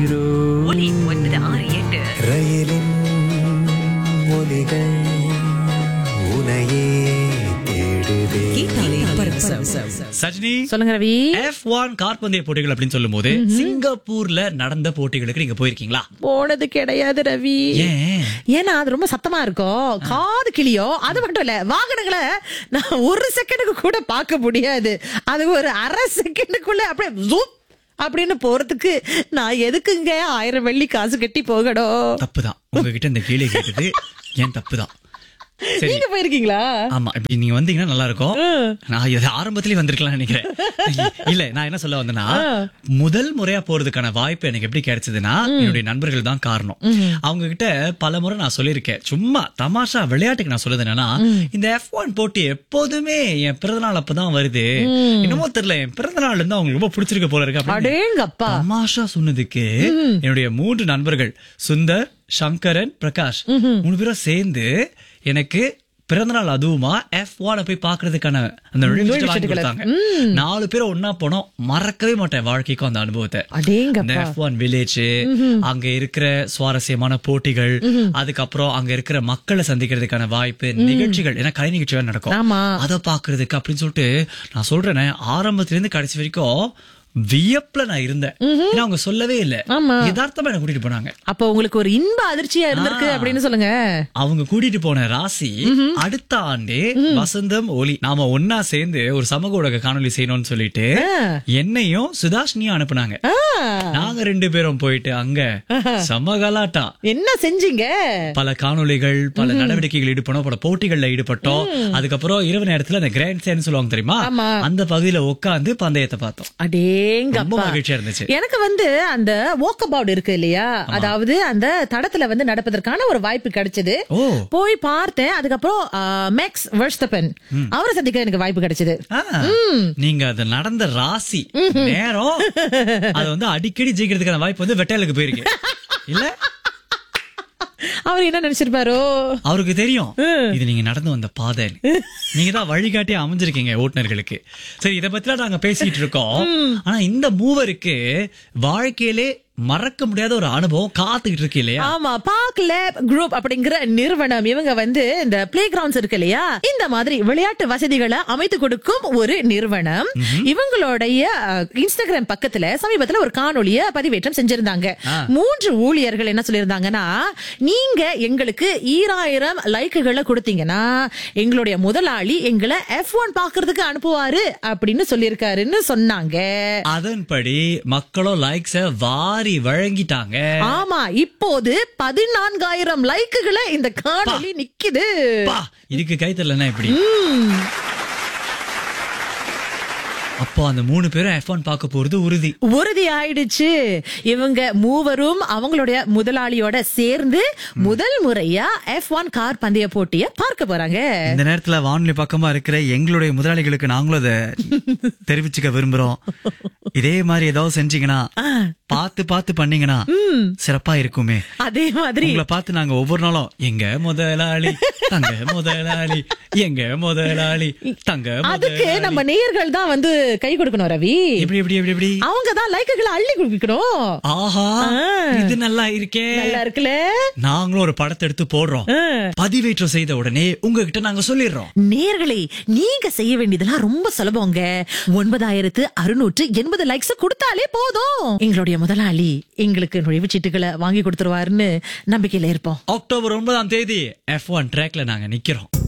ஒலி ஒன்பது ஆறு எட்டு ரயிலின் ஒலிகள் உனையே தேடுதே கேட்டாலே பரவசம். சஜினி சொல்லுங்க ரவி எஃப் ஒன் கார்பந்தய போட்டிகள் அப்படின்னு சொல்லும் போது சிங்கப்பூர்ல நடந்த போட்டிகளுக்கு நீங்க போயிருக்கீங்களா போனது கிடையாது ரவி ஏன் ஏன்னா அது ரொம்ப சத்தமா இருக்கும் காது கிளியோ அது மட்டும் இல்ல வாகனங்களை நான் ஒரு செகண்டுக்கு கூட பார்க்க முடியாது அது ஒரு அரை செகண்டுக்குள்ள அப்படியே zoom அப்படின்னு போறதுக்கு நான் எதுக்குங்க ஆயிரம் வெள்ளி காசு கட்டி போகணும் தப்புதான் உங்ககிட்ட இந்த கேள்வி கேட்டது ஏன் தப்புதான் சரி நீங்க போயிருக்கீங்களா ஆமா இப்படி நீங்க வந்தீங்கன்னா நல்லா இருக்கும் நான் இது ஆரம்பத்திலேயே வந்திருக்கலாம் நினைக்கிறேன் இல்ல நான் என்ன சொல்ல வந்தேன்னா முதல் முறையா போறதுக்கான வாய்ப்பு எனக்கு எப்படி கிடைச்சதுன்னா என்னுடைய நண்பர்கள் தான் காரணம் அவங்க கிட்ட பல முறை நான் சொல்லியிருக்கேன் சும்மா தமாஷா விளையாட்டுக்கு நான் சொல்லுது என்னன்னா இந்த எஃப் ஒன் போட்டி எப்போதுமே என் பிறந்தநாள் அப்பதான் வருது என்னமோ தெரியல என் பிறந்தநாள் இருந்து அவங்க ரொம்ப பிடிச்சிருக்க போல இருக்கு அப்படின்னு அடேங்கப்பா தமாஷா சொன்னதுக்கு என்னுடைய மூன்று நண்பர்கள் சுந்தர் சங்கரன் பிரகாஷ் மூணு பேரும் சேர்ந்து எனக்கு பிறந்தநாள் அதுவுமா எஃப் ஒன போய் பாக்குறதுக்கான அந்த நுழைவுச்சீட்டு வாங்கி கொடுத்தாங்க நாலு பேரும் ஒன்னா போனோம் மறக்கவே மாட்டேன் வாழ்க்கைக்கும் அந்த அனுபவத்தை இந்த அடேங்கப்பா எஃப் ஒன் வில்லேஜ் அங்க இருக்கிற சுவாரஸ்யமான போட்டிகள் அதுக்கப்புறம் அங்க இருக்கிற மக்களை சந்திக்கிறதுக்கான வாய்ப்பு நிகழ்ச்சிகள் ஏன்னா கலை நிகழ்ச்சிகள் நடக்கும் ஆமா அதை பாக்குறதுக்கு அப்படின்னு சொல்லிட்டு நான் சொல்றேனே ஆரம்பத்துல இருந்து கடைசி வரைக்கும் வியப்புல நான் இருந்தேன் ஏன்னா அவங்க சொல்லவே இல்ல ஆமா. யதார்த்தமா என்ன கூட்டிட்டு போனாங்க அப்ப உங்களுக்கு ஒரு இன்ப அதிர்ச்சியா இருந்திருக்கு ஆ. அப்படின்னு சொல்லுங்க அவங்க கூட்டிட்டு போன ராசி அடுத்த ஆண்டே வசந்தம் ஒலி நாம ஒன்னா சேர்ந்து ஒரு சமூக ஊடக காணொலி செய்யணும்னு சொல்லிட்டு என்னையும் சுதாஷினியும் அனுப்புனாங்க ஆ, நாங்க ரெண்டு பேரும் போயிட்டு அங்க சமகலாட்டா என்ன செஞ்சீங்க பல காணொளிகள் பல நடவடிக்கைகள் ஈடுபட்டோம் பல போட்டிகள்ல ஈடுபட்டோம் அதுக்கப்புறம் இரவு நேரத்துல அந்த கிராண்ட் சேன்னு சொல்லுவாங்க தெரியுமா ஆமா. அந்த பகுதியில உட்கார்ந்து பந்தயத்தை பார்த்தோம் ரொம்ப அடேங்கப்பா மகிழ்ச்சியா இருந்துச்சு எனக்கு வந்து அந்த வாக் அபவுட் இருக்கு இல்லையா அதாவது அந்த தடத்துல வந்து நடப்பதற்கான ஒரு வாய்ப்பு கிடைச்சது ஓ போய் பார்த்தேன் அதுக்கப்புறம் மேக்ஸ் வெர்ஸ்டபன் அவரை சந்திக்க எனக்கு வாய்ப்பு கிடைச்சது ஆ, நீங்க அது நடந்த ராசி நேரம் அது வந்து அடிக்கடி ஜெயிக்கிறதுக்கான வாய்ப்பு வந்து வெட்டையலுக்கு போயிருக்கு இல்ல அவர் என்ன நினைச்சிருப்பாரோ அவருக்கு தெரியும் இது நீங்க நடந்து வந்த பாதை நீங்க தான் வழிகாட்டி அமைஞ்சிருக்கீங்க ஓட்டுநர்களுக்கு சரி இத பத்திலாம் நாங்க பேசிட்டு இருக்கோம் ஆனா இந்த மூவருக்கு வாழ்க்கையிலே மறக்க முடியாத ஒரு அனுபவம் காத்துக்கிட்டு இருக்கு இல்லையா ஆமா பார்க் லேப் குரூப் அப்படிங்கிற நிறுவனம் இவங்க வந்து இந்த பிளே கிரவுண்ட்ஸ் இருக்கு இல்லையா இந்த மாதிரி விளையாட்டு வசதிகளை அமைத்து கொடுக்கும் ஒரு நிறுவனம் இவங்களுடைய அஹ், இன்ஸ்டாகிராம் பக்கத்துல சமீபத்துல ஒரு காணொளிய பதிவேற்றம் செஞ்சிருந்தாங்க மூன்று ஊழியர்கள் என்ன சொல்லியிருந்தாங்கன்னா நீங்க எங்களுக்கு ஈராயிரம் லைக்குகளை கொடுத்தீங்கன்னா எங்களுடைய முதலாளி எங்களை எஃப் ஒன் பாக்குறதுக்கு அனுப்புவாரு அப்படின்னு சொல்லியிருக்காருன்னு சொன்னாங்க அதன்படி மக்களும் லைக்ஸ வாரி வழங்கிட்டாங்க ஆமா இப்போது பதினான்காயிரம் லைக்குகளை இந்த காணொளி நிக்குது பா, இதுக்கு கை தரலன்னா எப்படி அப்போ அந்த மூணு பேரும் எஃப் ஒன் பார்க்க போறது உறுதி உறுதி ஆயிடுச்சு இவங்க மூவரும் அவங்களுடைய முதலாளியோட சேர்ந்து முதல் முறையா எஃப் ஒன் கார் பந்தய போட்டிய பார்க்க போறாங்க இந்த நேரத்துல வானொலி பக்கமா இருக்கிற எங்களுடைய முதலாளிகளுக்கு நாங்களும் அதை தெரிவிச்சுக்க விரும்புறோம் இதே மாதிரி ஏதாவது செஞ்சீங்கன்னா பார்த்து பார்த்து பண்ணீங்கன்னா சிறப்பா இருக்குமே அதே மாதிரி உங்களை பார்த்து நாங்க ஒவ்வொரு நாளும் எங்க முதலாளி தங்க முதலாளி எங்க முதலாளி தங்க அதுக்கு முதலாளி நம்ம நேயர்கள் தான் வந்து கை கொடுக்கணும் ரவி எப்படி எப்படி எப்படி எப்படி அவங்க தான் லைக்குகளை அள்ளி கொடுக்கணும் ஆஹா ஆ. இது நல்லா இருக்கே நல்லா இருக்குல்ல நாங்களும் ஒரு படத்தை எடுத்து போடுறோம் ஆ. பதிவேற்றம் செய்த உடனே உங்ககிட்ட நாங்க சொல்லிடுறோம் நேர்களே நீங்க செய்ய வேண்டியதெல்லாம் ரொம்ப சுலபங்க ஒன்பதாயிரத்து அறுநூற்று எண்பது லைக்ஸ் கொடுத்தாலே போதும் எங்களுடைய முதலாளி எங்களுக்கு நுழைவுச்சீட்டுகளை வாங்கி கொடுத்துருவாருன்னு நம்பிக்கையில இருப்போம் அக்டோபர் ஒன்பதாம் தேதி எஃப் ஒன் ட்ராக்ல நாங்க நிக்கிறோம்